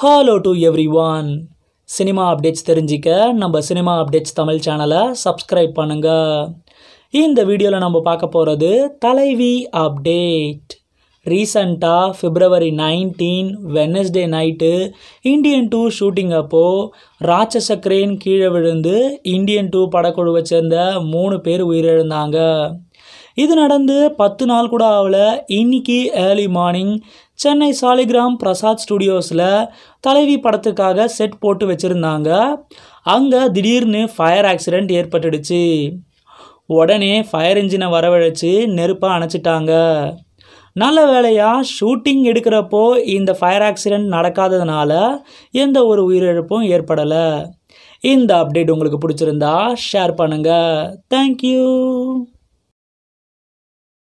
hello to everyone cinema updates தெரிஞ்சிக்க நம்ம cinema updates Tamil சேனலை சப்ஸ்கிரைப் பண்ணுங்க இந்த வீடியோவில் நம்ம பார்க்க போகிறது தலைவி அப்டேட் ரீசண்டாக February nineteen Wednesday night Indian two shooting அப்போது ராட்சச கிரேன் கீழே விழுந்து இந்தியன் டூ படக்குழுவை சேர்ந்த மூணு பேர் உயிரிழந்தாங்க இது நடந்து பத்து நாள் கூட ஆகல இன்னைக்கு ஏர்லி மார்னிங் சென்னை சாலிகிராம் பிரசாத் ஸ்டுடியோஸில் தலைவி படத்துக்காக செட் போட்டு வச்சுருந்தாங்க அங்கே திடீர்னு ஃபயர் ஆக்சிடெண்ட் ஏற்பட்டுடுச்சு உடனே ஃபயர் இன்ஜினை வரவழைச்சு நெருப்பை அணைச்சிட்டாங்க நல்ல வேலையாக ஷூட்டிங் எடுக்கிறப்போ இந்த ஃபயர் ஆக்சிடெண்ட் நடக்காததுனால எந்த ஒரு உயிரிழப்பும் ஏற்படலை இந்த அப்டேட் உங்களுக்கு பிடிச்சிருந்தா ஷேர் பண்ணுங்கள் தேங்க்யூ